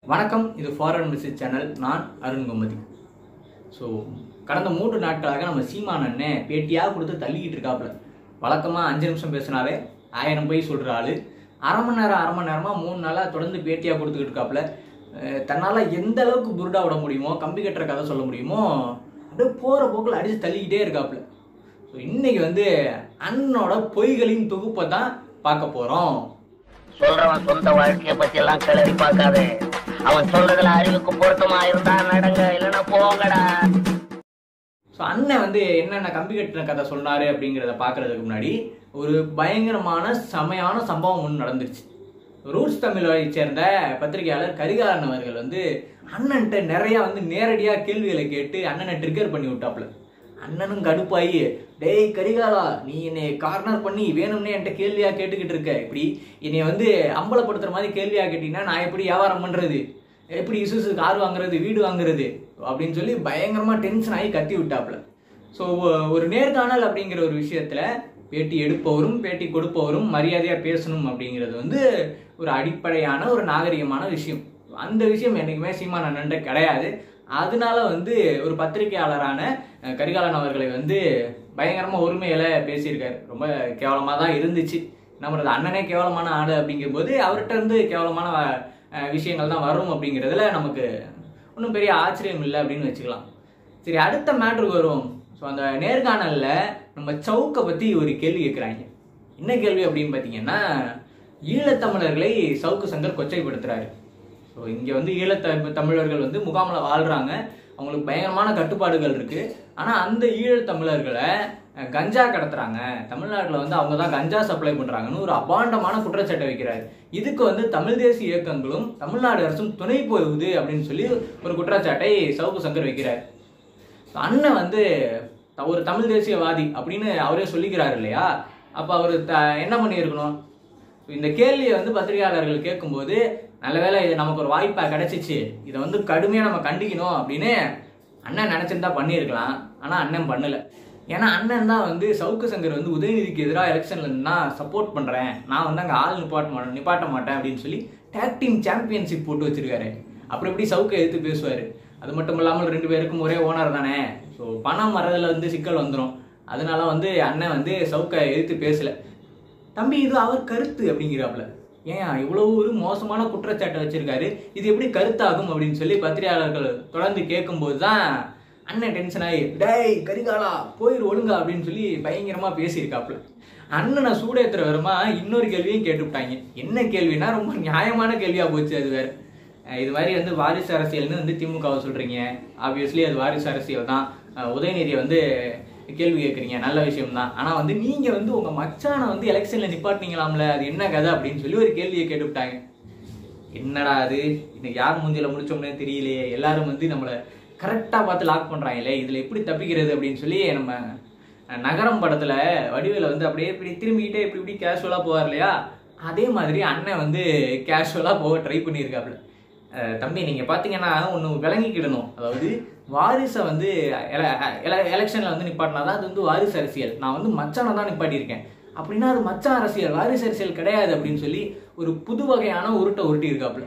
வணக்கம் இது foreign message channel நான் அருண் கோமதி ஸோ கடந்த மூன்று நாட்களாக நம்ம சீமான் அண்ணன் பேட்டியாக கொடுத்து தள்ளிக்கிட்டு இருக்காப்புல வழக்கமாக அஞ்சு நிமிஷம் பேசினாவே ஆயிரம் போய் சொல்கிற ஆள் அரை மணி நேரம் அரை மணி நேரமாக மூணு நாளாக தொடர்ந்து பேட்டியாக கொடுத்துக்கிட்டு இருக்காப்புல அஹ் தன்னால் எந்த அளவுக்கு புருடா விட முடியுமோ கம்பி கட்டுற கதை சொல்ல முடியுமோ அப்படியே போகிற போக்கில் அடித்து தள்ளிக்கிட்டே இருக்காப்புல ஸோ இன்னைக்கு வந்து அண்ணனோட பொய்களின் தொகுப்பை தான் பார்க்க போகிறோம் சொல்றவன் சொந்த வாழ்க்கைய பத்தி எல்லாம் கிளறி பார்க்காதே அவன் சொல்றதுல அறிவுக்கு பொருத்தமா இருந்தா நடங்க இல்லைன்னா போங்கடா ஸோ அண்ணன் வந்து என்னென்ன கம்பி கட்டின கதை சொன்னாரு அப்படிங்கிறத பார்க்கறதுக்கு முன்னாடி ஒரு பயங்கரமான செமையான சம்பவம் ஒன்று நடந்துருச்சு ரூட்ஸ் தமிழை சேர்ந்த பத்திரிகையாளர் கரிகாலன் அவர்கள் வந்து அண்ணன்ட்ட நிறைய வந்து நேரடியாக கேள்விகளை கேட்டு அண்ணனை ட்ரிகர் பண்ணி விட்டாப்புல அண்ணனும் கடுப்பாயி டேய் கரிகாலா நீ என்னை கார்னர் பண்ணி வேணும்னே என்கிட்ட கேள்வியாக கேட்டுக்கிட்டு இருக்க இப்படி என்னை வந்து அம்பலப்படுத்துற மாதிரி கேள்வியாக கேட்டீங்கன்னா நான் எப்படி வியாபாரம் பண்ணுறது எப்படி இசுசு கார் வாங்குறது வீடு வாங்குறது அப்படின்னு சொல்லி பயங்கரமா டென்ஷன் ஆகி கத்தி விட்டாப்புல ஸோ ஒரு நேர்காணல் அப்படிங்கிற ஒரு விஷயத்துல பேட்டி எடுப்பவரும் பேட்டி கொடுப்பவரும் மரியாதையா பேசணும் அப்படிங்கிறது வந்து ஒரு அடிப்படையான ஒரு நாகரிகமான விஷயம் அந்த விஷயம் என்னைக்குமே சீமான் அண்ணன்ட்ட கிடையாது அதனால வந்து ஒரு பத்திரிகையாளரான அஹ், கரிகாலன் அவர்களை வந்து பயங்கரமா உரிமையில பேசியிருக்காரு ரொம்ப கேவலமா தான் இருந்துச்சு நம்மளது அண்ணனே கேவலமான ஆளு அப்படிங்கும் போது அவர்கிட்ட இருந்து கேவலமான அஹ், விஷயங்கள் தான் வரும் அப்படிங்கிறதுல நமக்கு ஒன்றும் பெரிய ஆச்சரியம் இல்லை அப்படின்னு வச்சுக்கலாம் சரி அடுத்த மேட்ருக்கு வருவோம் ஸோ அந்த நேர்காணல்ல நம்ம சவுக்கை பத்தி ஒரு கேள்வி கேட்குறாங்க என்ன கேள்வி அப்படின்னு பார்த்தீங்கன்னா ஈழத்தமிழர்களை சவுக்கு சங்கர் கொச்சைப்படுத்துறாரு ஸோ இங்கே வந்து ஈழத்த தமிழர்கள் வந்து முகாமில் வாழ்றாங்க அவங்களுக்கு பயங்கரமான கட்டுப்பாடுகள் இருக்கு ஆனால் அந்த ஈழத்தமிழர்களை அஹ், கஞ்சா கடத்துறாங்க தமிழ்நாட்டில் வந்து அவங்க தான் கஞ்சா சப்ளை பண்றாங்கன்னு ஒரு அபாண்டமான குற்றச்சாட்டை வைக்கிறாரு இதுக்கு வந்து தமிழ் தேசிய இயக்கங்களும் தமிழ்நாடு அரசும் துணை போகுது அப்படின்னு சொல்லி ஒரு குற்றச்சாட்டை சவுக்கு சங்கர் வைக்கிறார் அண்ணன் வந்து த- ஒரு தமிழ் தேசியவாதி அப்படின்னு அவரே சொல்லிக்கிறாரு இல்லையா அப்போ அவர் த என்ன பண்ணியிருக்கணும் இந்த கேள்வியை வந்து பத்திரிகையாளர்கள் கேட்கும்போது நல்ல வேளை இது நமக்கு ஒரு வாய்ப்பாக கிடைச்சிச்சு இதை வந்து கடுமையாக நம்ம கண்டிக்கணும் அப்படின்னு அண்ணன் நினச்சிருந்தா பண்ணியிருக்கலாம் ஆனால் அண்ணன் பண்ணல ஏன்னா அண்ணன் தான் வந்து சவுக்கு சங்கர் வந்து உதயநிதிக்கு எதிராக எலெக்ஷன்ல இருந்தா சப்போர்ட் பண்ணுறேன் நான் வந்து அங்கே ஆள் நிப்பாட்ட மாட்டேன் நிப்பாட்ட மாட்டேன் அப்படின்னு சொல்லி டேக் டீம் சாம்பியன்ஷிப் போட்டு வச்சிருக்காரு அப்புறம் எப்படி சவுக்கை எடுத்து பேசுவார் அது மட்டும் இல்லாமல் ரெண்டு பேருக்கும் ஒரே ஓனர் தானே ஸோ பணம் வர்றதுல வந்து சிக்கல் வந்துடும் அதனால வந்து அண்ணன் வந்து சவுக்கை எதிர்த்து பேசல தம்பி இது அவர் கருத்து அப்படிங்கிறாப்புல ஏன் இவ்வளவு ஒரு மோசமான குற்றச்சாட்டை வச்சிருக்காரு இது எப்படி கருத்தாகும் அப்படின்னு சொல்லி பத்திரிகையாளர்கள் தொடர்ந்து கேட்கும்போது தான் அண்ணன் டென்ஷன் ஆகி டேய் கரிகாலா போயிரு ஒழுங்கா அப்படின்னு சொல்லி பயங்கரமா பேசியிருக்காப்புல அண்ணனை சூடேத்துற வருமா இன்னொரு கேள்வியும் கேட்டுவிட்டாங்க என்ன கேள்வினா ரொம்ப நியாயமான கேள்வியா போச்சு அது வேற அஹ் இது மாதிரி வந்து வாரிசு அரசியல்னு வந்து திமுகவை சொல்றீங்க ஆப்வியஸ்லி அது வாரிசு அரசியல் தான் அஹ் உதயநிதியை வந்து கேள்வி கேட்குறீங்க நல்ல விஷயம் தான் ஆனால் வந்து நீங்கள் வந்து உங்கள் மச்சானை வந்து எலெக்ஷனில் நிப்பாட்டினீங்களாம்ல அது என்ன கதை அப்படின்னு சொல்லி ஒரு கேள்வியை கேட்டுவிட்டாங்க என்னடா அது இன்னைக்கு யார் மூஞ்சில முடிச்சோம்னே தெரியலையே எல்லாரும் வந்து நம்மளை கரெக்டாக பார்த்து லாக் பண்ணுறாங்களே இதில் எப்படி தப்பிக்கிறது அப்படின்னு சொல்லி நம்ம அஹ், நகரம் படத்தில் வடிவேல வந்து அப்படியே இப்படி திரும்பிக்கிட்டே இப்படி இப்படி கேஷுவலாக போவார் இல்லையா அதே மாதிரி அண்ணன் வந்து கேஷுவலாக போக ட்ரை பண்ணியிருக்காப்புல அஹ், தம்பி நீங்கள் பார்த்தீங்கன்னா ஒன்று விளங்கிக்கிடணும் அதாவது வாரிசை வந்து எலெக்ஷனில் வந்து நிப்பாட்டினா தான் அது வந்து வாரிசு அரசியல் நான் வந்து மச்சானை தான் நிப்பாட்டியிருக்கேன் அப்படின்னா அது மச்சான் அரசியல் வாரிசு அரசியல் கிடையாது அப்படின்னு சொல்லி ஒரு புது வகையான உருட்டை உருட்டி இருக்காப்புல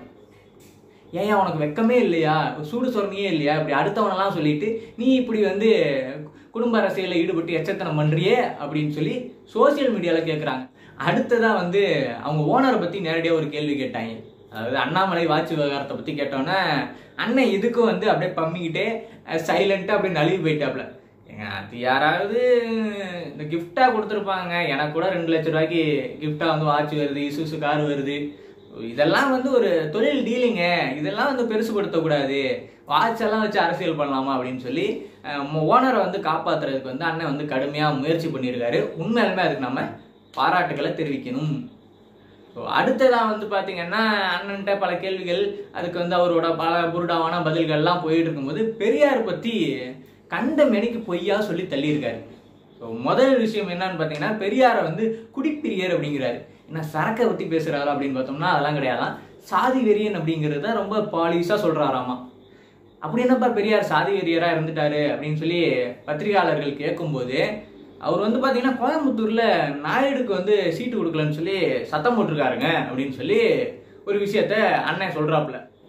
ஏன் உனக்கு வெக்கமே இல்லையா சூடு சொரணியே இல்லையா இப்படி அடுத்தவனெல்லாம் சொல்லிட்டு நீ இப்படி வந்து குடும்ப அரசியலில் ஈடுபட்டு எச்சத்தனம் பண்றியே அப்படின்னு சொல்லி சோசியல் மீடியாவில் கேட்குறாங்க அடுத்ததா வந்து அவங்க ஓனரை பற்றி நேரடியாக ஒரு கேள்வி கேட்டாங்க அதாவது அண்ணாமலை வாட்ச் விவகாரத்தை பற்றி கேட்டோன்னே அண்ணன் இதுக்கும் வந்து அப்படியே பம்மிக்கிட்டே சைலண்ட்டாக அப்படியே நழுவி போயிட்டாப்புல ஏங்க அது யாராவது இந்த கிஃப்டாக கொடுத்துருப்பாங்க எனக்கு கூட ரெண்டு லட்ச ரூபாய்க்கு கிஃப்டாக வந்து வாட்ச் வருது இசுசு கார் வருது இதெல்லாம் வந்து ஒரு தொழில் டீலிங்க இதெல்லாம் வந்து பெருசுபடுத்தக்கூடாது வாட்ச் எல்லாம் வச்சு அரசியல் பண்ணலாமா அப்படின்னு சொல்லி ஓனரை வந்து காப்பாத்துறதுக்கு வந்து அண்ணன் வந்து கடுமையாக முயற்சி பண்ணியிருக்காரு உண்மையாலுமே அதுக்கு நம்ம பாராட்டுகளை தெரிவிக்கணும் ஸோ அடுத்ததாக வந்து பார்த்தீங்கன்னா அண்ணன்ட்ட பல கேள்விகள் அதுக்கு வந்து அவரோட பல புருடாவான பதில்கள்லாம் போயிட்டு இருக்கும்போது பெரியார் பற்றி கண்ட மெனிக்கு பொய்யா சொல்லி தள்ளியிருக்காரு ஸோ முதல் விஷயம் என்னன்னு பார்த்தீங்கன்னா பெரியாரை வந்து குடிப்பிரியர் அப்படிங்கிறாரு என்ன சரக்கை பற்றி பேசுகிறாரு அப்படின்னு பார்த்தோம்னா அதெல்லாம் கிடையாதான் சாதி வெறியன் அப்படிங்கிறது தான் ரொம்ப பாலிஷாக சொல்கிறாராமா அப்படி என்னப்பா பெரியார் சாதி வெறியராக இருந்துட்டாரு அப்படின்னு சொல்லி பத்திரிகையாளர்கள் கேட்கும்போது அவர் வந்து பார்த்தீங்கன்னா கோயம்புத்தூரில் நாயுடுக்கு வந்து சீட்டு கொடுக்கலன்னு சொல்லி சத்தம் போட்டிருக்காருங்க அப்படின்னு சொல்லி ஒரு விஷயத்த அண்ணன் சொல்கிறாப்புல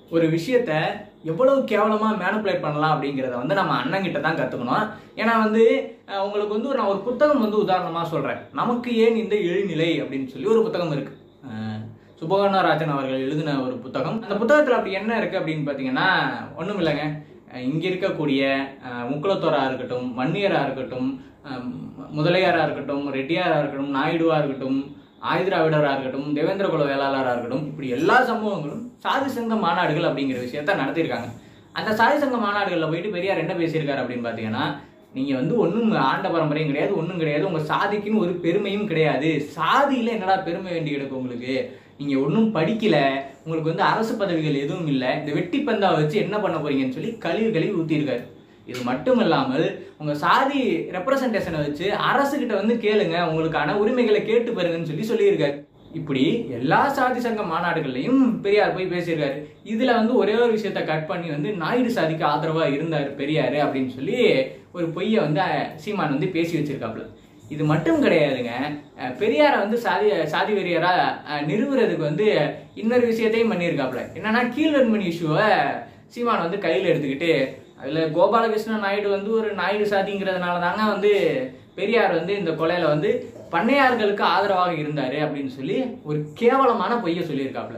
ஒரு விஷயத்த எவ்வளவு கேவலமா மேனிப்புலேட் பண்ணலாம் அப்படிங்கிறத வந்து நம்ம அண்ணங்கிட்ட தான் கத்துக்கணும் ஏன்னா வந்து அஹ், உங்களுக்கு வந்து நான் ஒரு புத்தகம் வந்து உதாரணமா சொல்றேன் நமக்கு ஏன் இந்த இழிநிலை அப்படின்னு சொல்லி ஒரு புத்தகம் இருக்கு அஹ், சுபகர்ணராஜன் அவர்கள் எழுதின ஒரு புத்தகம் அந்த புத்தகத்துல அப்படி என்ன இருக்கு அப்படின்னு பாத்தீங்கன்னா ஒண்ணும் இல்லைங்க அஹ், இங்க இருக்கக்கூடிய அஹ், முக்குலத்தோரா இருக்கட்டும் வன்னியரா இருக்கட்டும் அஹ், முதலியாரா இருக்கட்டும் ரெட்டியாரா இருக்கட்டும் நாயுடுவா இருக்கட்டும் ஆயுதிராவிடரா இருக்கட்டும் தேவேந்திர குல வேளாளரா இருக்கட்டும் இப்படி எல்லா சமூகங்களும் சாதி சங்க மாநாடுகள் அப்படிங்கிற விஷயத்த நடத்தியிருக்காங்க அந்த சாதி சங்க மாநாடுகளில் போயிட்டு பெரியார் என்ன பேசியிருக்காரு அப்படின்னு பார்த்தீங்கன்னா நீங்க வந்து ஒன்றும் ஆண்ட பரம்பரையும் கிடையாது ஒன்றும் கிடையாது உங்க சாதிக்குன்னு ஒரு பெருமையும் கிடையாது சாதியில என்னடா பெருமை வேண்டி கிடக்கு உங்களுக்கு நீங்க ஒன்றும் படிக்கல உங்களுக்கு வந்து அரசு பதவிகள் எதுவும் இல்லை இந்த வெட்டி பந்தா வச்சு என்ன பண்ண போறீங்கன்னு சொல்லி கழிவு கழிவு ஊத்திருக்காரு இது மட்டும் இல்லாமல் உங்க சாதி ரெப்ரசன்டேஷனை வச்சு அரசு கிட்ட வந்து கேளுங்க உங்களுக்கான உரிமைகளை கேட்டு பாருங்கன்னு சொல்லி சொல்லியிருக்காரு இப்படி எல்லா சாதி சங்க மாநாடுகள்லையும் பெரியார் போய் பேசியிருக்காரு இதுல வந்து ஒரே ஒரு விஷயத்த கட் பண்ணி வந்து நாயுடு சாதிக்கு ஆதரவா இருந்தார் பெரியாரு அப்படின்னு சொல்லி ஒரு பொய்யை வந்து அஹ், சீமான் வந்து பேசி வச்சிருக்காப்புல இது மட்டும் கிடையாதுங்க அஹ், பெரியாரை வந்து சாதி சாதி வெறியரா அஹ், நிறுவுறதுக்கு வந்து இன்னொரு விஷயத்தையும் பண்ணியிருக்காப்புல என்னன்னா கீழ்வன்மணி இஷ்யூவை சீமான் வந்து கையில் எடுத்துக்கிட்டு அதில் கோபாலகிருஷ்ண நாயுடு வந்து ஒரு நாயுடு சாதிங்கிறதுனால தாங்க வந்து பெரியார் வந்து இந்த கொலையில வந்து பண்ணையார்களுக்கு ஆதரவாக இருந்தாரு அப்படின்னு சொல்லி ஒரு கேவலமான பொய்யை சொல்லியிருக்காப்புல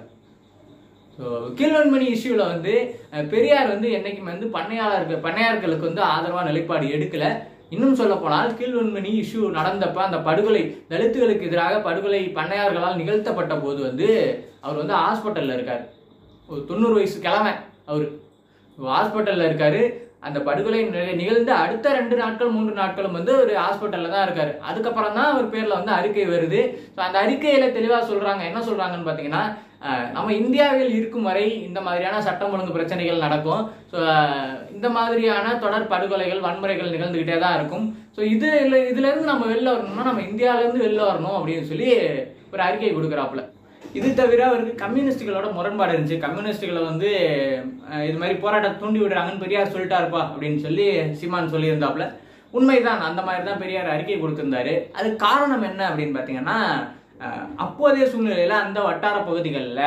ஸோ கீழ்வன்மணி இஷ்யூவில் வந்து அஹ், பெரியார் வந்து என்னைக்குமே வந்து பண்ணையாளர்கள் பண்ணையார்களுக்கு வந்து ஆதரவாக நிலைப்பாடு எடுக்கல இன்னும் சொல்ல போனால் கீழ்வன்மணி இஷ்யூ நடந்தப்ப அந்த படுகொலை தலித்துகளுக்கு எதிராக படுகொலை பண்ணையார்களால் நிகழ்த்தப்பட்ட போது வந்து அவர் வந்து ஹாஸ்பிட்டல்ல இருக்கார் ஒரு தொண்ணூறு வயசு கிழமை அவர் ஹாஸ்பிட்டல்ல இருக்காரு அந்த படுகொலை நிக- நிகழ்ந்து அடுத்த ரெண்டு நாட்கள் மூன்று நாட்களும் வந்து ஒரு ஹாஸ்பிட்டல்ல தான் இருக்காரு அதுக்கப்புறம் தான் அவர் பேர்ல வந்து அறிக்கை வருது ஸோ அந்த அறிக்கையில தெளிவா சொல்றாங்க என்ன சொல்றாங்கன்னு பாத்தீங்கன்னா அஹ், நம்ம இந்தியாவில் இருக்கும் வரை இந்த மாதிரியான சட்டம் ஒழுங்கு பிரச்சனைகள் நடக்கும் ஸோ இந்த மாதிரியான தொடர் படுகொலைகள் வன்முறைகள் நிகழ்ந்துகிட்டே தான் இருக்கும் ஸோ இது இல்ல- இதுல இருந்து நம்ம வெளில வரணும்னா நம்ம இந்தியால இருந்து வெளில வரணும் அப்படின்னு சொல்லி ஒரு அறிக்கை கொடுக்குறாப்புல இது தவிர அவருக்கு கம்யூனிஸ்டுகளோட முரண்பாடு இருந்துச்சு கம்யூனிஸ்டுகளை வந்து அஹ், இது மாதிரி போராட்டத்தை தூண்டி விடுறாங்கன்னு பெரியார் சொல்லிட்டாருப்பா அப்படின்னு சொல்லி சீமான் சொல்லியிருந்தாப்புல உண்மைதான் அந்த மாதிரி தான் பெரியார் அறிக்கை கொடுத்திருந்தாரு அதுக்கு காரணம் என்ன அப்படின்னு பார்த்தீங்கன்னா அஹ், அப்போதைய சூழ்நிலையில அந்த வட்டார பகுதிகளில்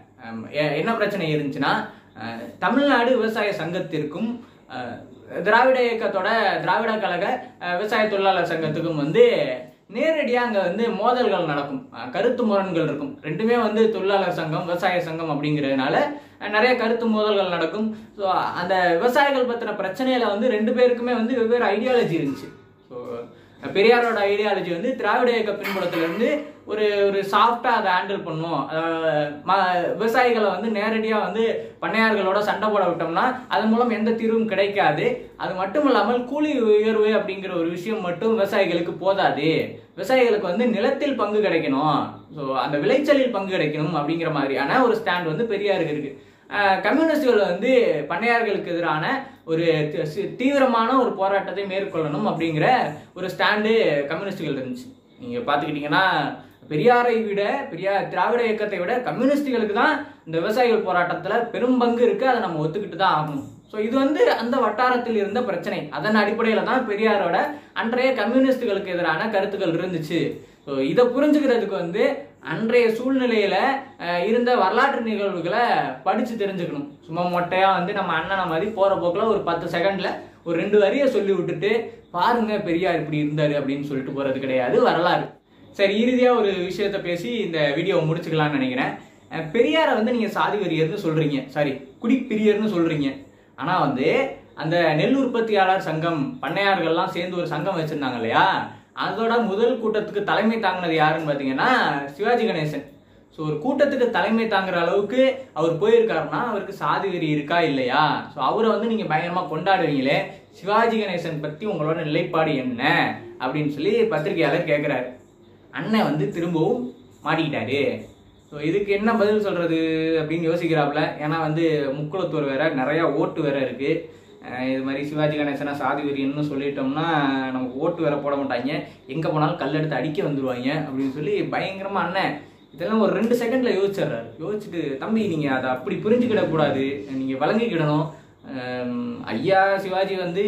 என்ன பிரச்சனை இருந்துச்சுன்னா அஹ், தமிழ்நாடு விவசாய சங்கத்திற்கும் அஹ், திராவிட இயக்கத்தோட திராவிட கழக அஹ், விவசாய தொழிலாளர் சங்கத்துக்கும் வந்து நேரடியா அங்க வந்து மோதல்கள் நடக்கும் அஹ் கருத்து முரண்கள் இருக்கும் ரெண்டுமே வந்து தொழிலாளர் சங்கம் விவசாய சங்கம் அப்படிங்கிறதுனால அஹ் நிறைய கருத்து மோதல்கள் நடக்கும் ஸோ அந்த விவசாயிகள் பத்தின பிரச்சனையில வந்து ரெண்டு பேருக்குமே வந்து வெவ்வேறு ஐடியாலஜி இருந்துச்சு ஸோ பெரியாரோட ஐடியாலஜி வந்து திராவிட இயக்க பின்புலத்துல இருந்து ஒரு ஒரு சாஃப்டா அதை ஹேண்டில் பண்ணும் அஹ் ம- விவசாயிகளை வந்து நேரடியா வந்து பண்ணையார்களோட சண்டை போட விட்டோம்னா அதன் மூலம் எந்த தீர்வும் கிடைக்காது அது மட்டும் இல்லாமல் கூலி உயர்வு அப்படிங்கிற ஒரு விஷயம் மட்டும் விவசாயிகளுக்கு போதாது விவசாயிகளுக்கு வந்து நிலத்தில் பங்கு கிடைக்கணும் ஸோ அந்த விளைச்சலில் பங்கு கிடைக்கணும் அப்படிங்கிற மாதிரியான ஒரு ஸ்டாண்ட் வந்து பெரியாருக்கு இருக்கு அஹ் கம்யூனிஸ்டுகள் வந்து பண்ணையார்களுக்கு எதிரான ஒரு தி- சி- தீவிரமான ஒரு போராட்டத்தை மேற்கொள்ளணும் அப்படிங்கிற ஒரு ஸ்டாண்டு கம்யூனிஸ்டுகள் இருந்துச்சு நீங்க பாத்துக்கிட்டீங்கன்னா பெரியாரை விட பெரியார் திராவிட இயக்கத்தை விட கம்யூனிஸ்டுகளுக்கு தான் இந்த விவசாயிகள் போராட்டத்துல பெரும் பங்கு இருக்கு அதை நம்ம ஒத்துக்கிட்டு தான் ஆகணும் ஸோ இது வந்து அந்த வட்டாரத்தில் இருந்த பிரச்சனை அதன் அடிப்படையில தான் பெரியாரோட அன்றைய கம்யூனிஸ்டுகளுக்கு எதிரான கருத்துக்கள் இருந்துச்சு ஸோ இதை புரிஞ்சுக்கிறதுக்கு வந்து அன்றைய சூழ்நிலையில அஹ், இருந்த வரலாற்று நிகழ்வுகளை படிச்சு தெரிஞ்சுக்கணும் சும்மா மொட்டையா வந்து நம்ம அண்ணனை மாதிரி போற போக்குல ஒரு பத்து செகண்ட்ல ஒரு ரெண்டு வரியை சொல்லி விட்டுட்டு பாருங்க பெரியார் இப்படி இருந்தாரு அப்படின்னு சொல்லிட்டு போறது கிடையாது வரலாறு சரி இறுதியா ஒரு விஷயத்த பேசி இந்த வீடியோவை முடிச்சுக்கலாம்னு நினைக்கிறேன் அஹ், பெரியாரை வந்து நீங்க சாதி வெறியர்னு சொல்றீங்க சாரி குடிப்பிரியர்னு சொல்றீங்க ஆனா வந்து அந்த நெல் உற்பத்தியாளர் சங்கம் பண்ணையார்கள்லாம் சேர்ந்து ஒரு சங்கம் வச்சிருந்தாங்க இல்லையா அதோட முதல் கூட்டத்துக்கு தலைமை தாங்கினது யாருன்னு பாத்தீங்கன்னா சிவாஜி கணேசன் ஸோ ஒரு கூட்டத்துக்கு தலைமை தாங்குற அளவுக்கு அவர் போயிருக்காருன்னா அவருக்கு சாதி வெறி இருக்கா இல்லையா ஸோ அவரை வந்து நீங்க பயங்கரமா கொண்டாடுவீங்களே சிவாஜி கணேசன் பத்தி உங்களோட நிலைப்பாடு என்ன அப்படின்னு சொல்லி பத்திரிகையாளர் கேட்கிறாரு அண்ணன் வந்து திரும்பவும் மாட்டிக்கிட்டாரு ஸோ இதுக்கு என்ன பதில் சொல்றது அப்படின்னு யோசிக்கிறாப்புல ஏன்னா வந்து முக்குளத்தூர் வேற நிறைய ஓட்டு வேற இருக்கு அஹ் இது மாதிரி சிவாஜி கணேசனா சாதி வெறியன்னு சொல்லிட்டோம்னா நமக்கு ஓட்டு வேற போட மாட்டாங்க எங்க போனாலும் கல் எடுத்து அடிக்க வந்துருவாங்க அப்படின்னு சொல்லி பயங்கரமா அண்ணன் இதெல்லாம் ஒரு ரெண்டு செகண்ட்ல யோசிச்சிடுறாரு யோசிச்சுட்டு தம்பி நீங்க அதை அப்படி புரிஞ்சுக்கிட கூடாது நீங்க வழங்கிக்கிடணும் அஹ் ஐயா சிவாஜி வந்து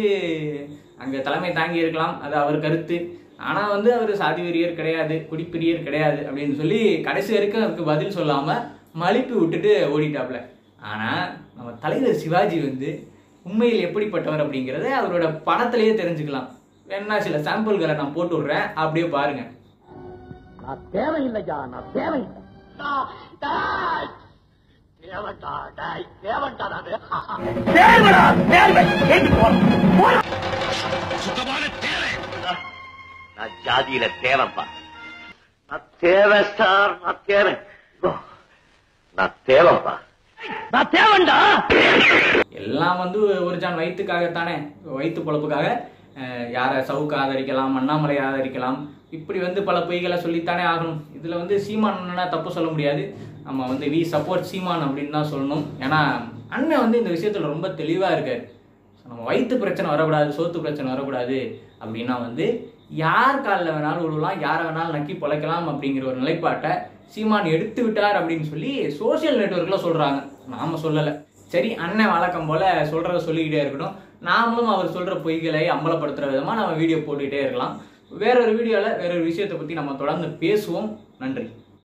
அங்க தலைமை தாங்கி இருக்கலாம் அது அவர் கருத்து ஆனா வந்து அவர் சாதி வெறியர் கிடையாது குடிப்பிரியர் கிடையாது அப்படின்னு சொல்லி கடைசி வரைக்கும் அதுக்கு பதில் சொல்லாம மலிப்பி விட்டுட்டு ஓடிட்டாப்ல ஆனா நம்ம தலைவர் சிவாஜி வந்து உண்மையில் எப்படிப்பட்டவர் அப்படிங்கிறத அவரோட படத்திலேயே தெரிஞ்சுக்கலாம் வேணா சில சாம்பிள்களை நான் போட்டு விடுறேன் அப்படியே பாருங்க நான் தேவையில்லையா நான் தேவையில்லை தேவன்டா டாய் தேவன்டா தேவடா தேவை சுத்தமான தேவை நான் ஜாதியில தேவைப்பா நான் தேவை சார் நான் தேவை இதோ, நான் தேவைப்பா நான் தேவன்டா எல்லாம் வந்து ஒரு ஜான் வயிற்றுக்காகத்தானே வயிற்று பொழப்புக்காக அஹ், யாரை சவுக்கு ஆதரிக்கலாம் அண்ணாமலை ஆதரிக்கலாம் இப்படி வந்து பல பொய்களை சொல்லித்தானே ஆகணும் இதில் வந்து சீமான் அண்ணனா தப்பு சொல்ல முடியாது நம்ம வந்து வி சப்போர்ட் சீமான் அப்படின்னு தான் சொல்லணும் ஏன்னா அண்ணன் வந்து இந்த விஷயத்தில் ரொம்ப தெளிவாக இருக்காரு So, நம்ம வயிற்று பிரச்சனை வரக்கூடாது சோத்து பிரச்சனை வரக்கூடாது அப்படின்னா வந்து யார் காலில் வேணாலும் விழுலாம் யாரை வேணாலும் நக்கி பொழைக்கலாம் அப்படிங்கிற ஒரு நிலைப்பாட்டை சீமான் எடுத்து விட்டார் அப்படின்னு சொல்லி சோஷியல் நெட்ஒர்க்கில் சொல்கிறாங்க நாம சொல்லலை சரி அண்ணன் வழக்கம் போல சொல்கிறத சொல்லிக்கிட்டே இருக்கட்டும் நாமளும் அவர் சொல்கிற பொய்களை அம்பலப்படுத்துகிற விதமாக நம்ம வீடியோ போட்டுக்கிட்டே இருக்கலாம் வேற ஒரு வீடியோவில் வேற ஒரு விஷயத்தை பற்றி நம்ம தொடர்ந்து பேசுவோம் நன்றி